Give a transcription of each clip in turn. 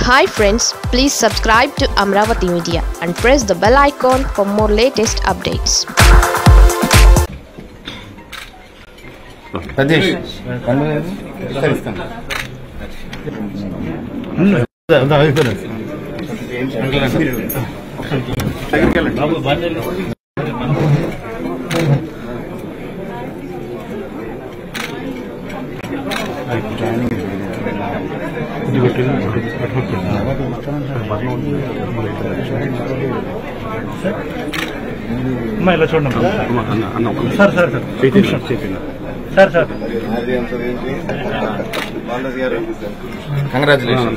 Hi friends please subscribe to Amaravati media and press the bell icon for more latest updates Satish కళ్ళు అమ్మా ఇలా చూడండి sir sir sir sir sir congratulation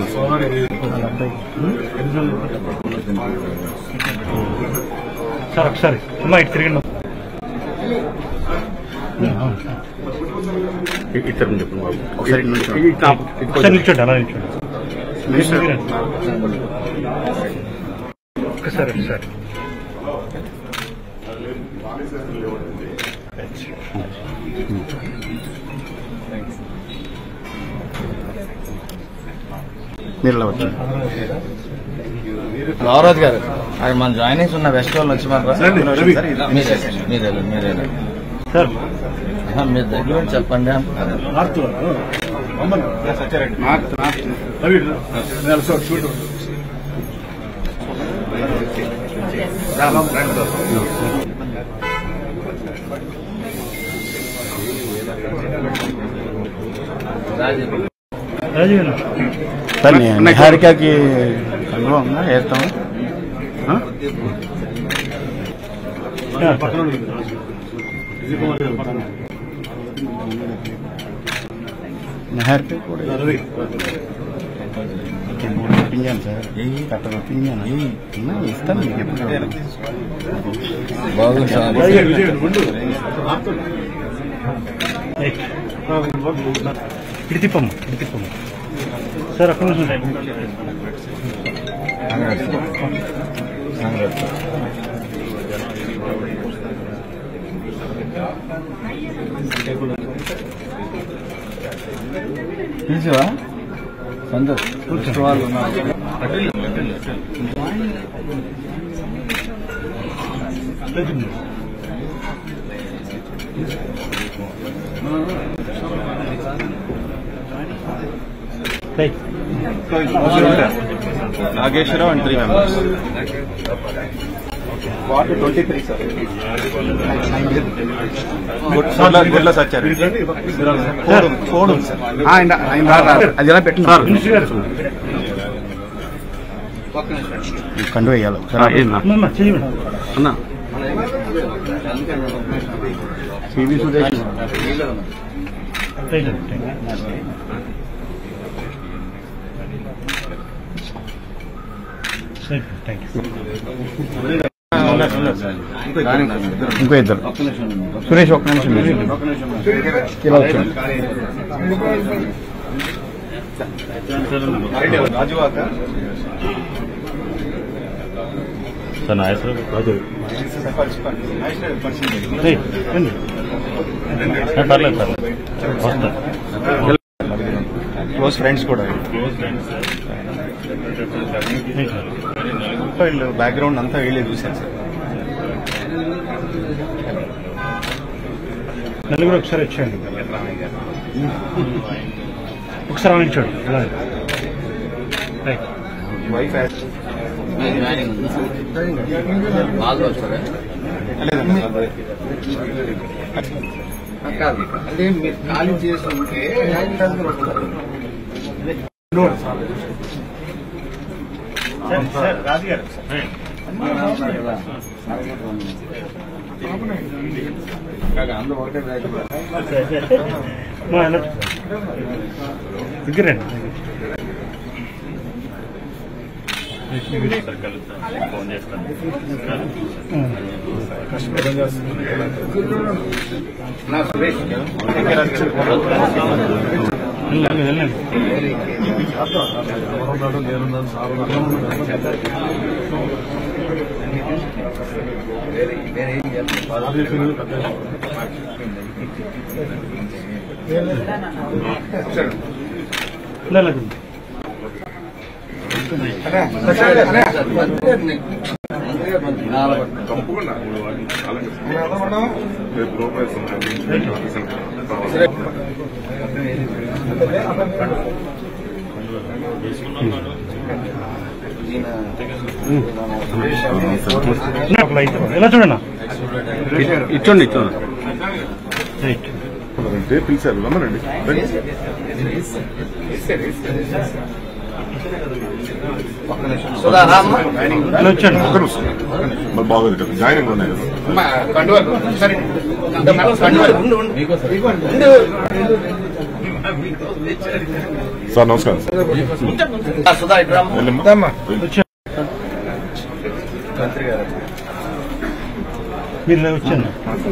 sir ఒకసారి అమ్మా ఇటు తిరిగి ఇద్దరు చెప్పండి బాబు ఒకసారి ఒకసారి నిల్చోండి అలా నిల్చోండి ఒకసారి ఒకసారి మీరు ఇలా వచ్చారు రావరాజు గారు అది మన జాయినింగ్స్ ఉన్న వెస్ట్ వాళ్ళు వచ్చి మన మీరే మీరే మీరే సార్ మీరు దగ్గర ఉండి చెప్పండి రాజీవ్ సార్ నిహారికకి కలువ ఉందా వేస్తామా నిహారిక కూడా ఒప్పించాను సార్ కట్ట ఒప్పించాను ఉన్నా, ఇస్తాను మీకు ఎప్పుడు కావాలి. బాగుంది సార్ ఇటు తిప్పమ్మ ఇటు తిప్పమ్మ సార్ అక్కడ నుంచి పిలిచివా సంతోష్ నెక్స్ట్ వాళ్ళు ఉన్నారు right Nageswara Rao and three members ward twenty three sir గుడ్ల గుడ్ల సచ్చారు ఫోన్ ఉంది సార్ ఆయన ఆయన రా- రా- అది ఎలా పెట్టిన మినిస్టర్ గారు కండు వేయాలి అమ్మమ్మ చెయ్యండి అన్న CV Suresh right right thank you ఇంకో ఇద్దరు సురేష్ ఒక్క నిమిషం ఇలా వచ్చాను సార్ నాగేశ్వర రాజు రైట్ రండి పర్లేదు పర్లేదు వస్తా క్లోజ్ ఫ్రెండ్స్ కూడా వీళ్ళు బ్యాక్గ్రౌండ్ అంతా వీళ్ళే చూశారు సార్ నలుగురు ఒకసారి వచ్చేయండి ఒకసారి ఆలోచించండి రైట్ వైఫ్ వాళ్ళు వస్తారా కాదు అంటే మీరు ఖాళీ చేసి ఉంటే రాజు గారు అందరూ ఒకటే బ్యాచ్ దగ్గరండి ఫోన్ చేస్తాను నా సురేష్ వెళ్ళండి వెళ్ళండి వేరే ఏం చేస్తాను వెళ్ళండి ఒక లైట్ ఎలా చూడన్నా ఇచ్చోండి ఇచ్చోండి రైట్ అంటే పిలిచారు రమ్మనండి రండి. ఇలా వచ్చాను ఒక్క నిమిషం. మరి బాగోదు కదా జాయినింగ్ ఉన్నాయి కదా సార్ నమస్కారం సార్ వెళ్ళమ్మా. మీరు ఇలా వచ్చాను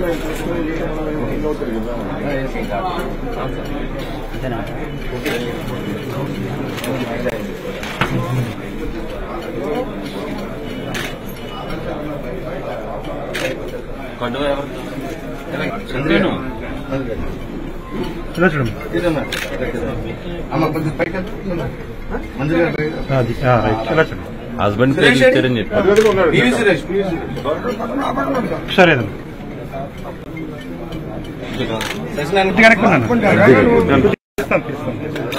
ఇలా చూడమ్మా అది ఆ, రైట్ ఇలా చూడండి హస్బెండ్ పేరు ఇచ్చారని చెప్పి అదిగదిగో ఉన్నాడు. ఒకసారి ఏదన్నా కరెక్ట్ ఉన్నాను తీస్తాను తీస్తాను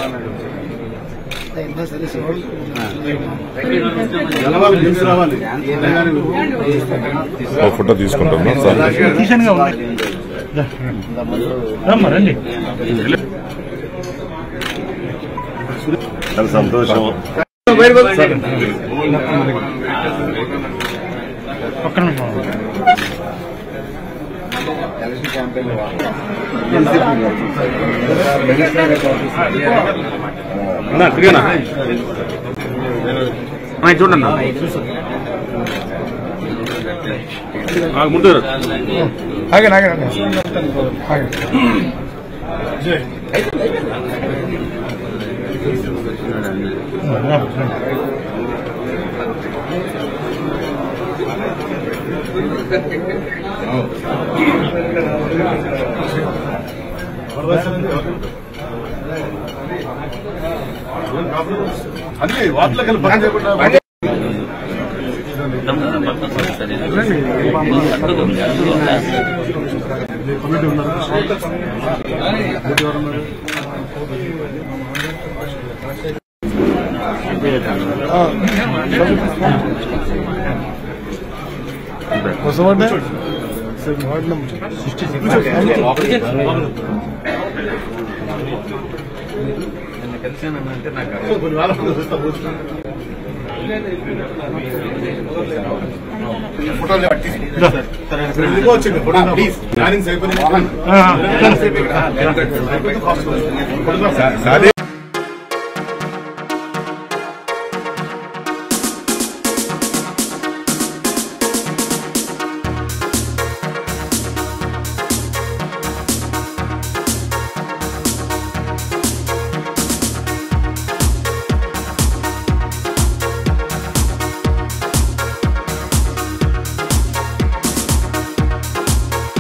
ఒక ఫోటో తీసుకుంటాం సార్ తీసానుగా ఉన్నాయి రా. రమ్మా రండి చాలా సంతోషం ఒక్క నిమిషం అన్నా తిరిగానా అన్నా, ఇది చూడండి అన్నా. ఆ, ముందు ఆగండి ఆగండి అన్ని వాటిలో కలిపి పని చేయకుండా ప్లీజ్ ప్లానింగ్స్ అయిపోయినాయి ఆ, సార్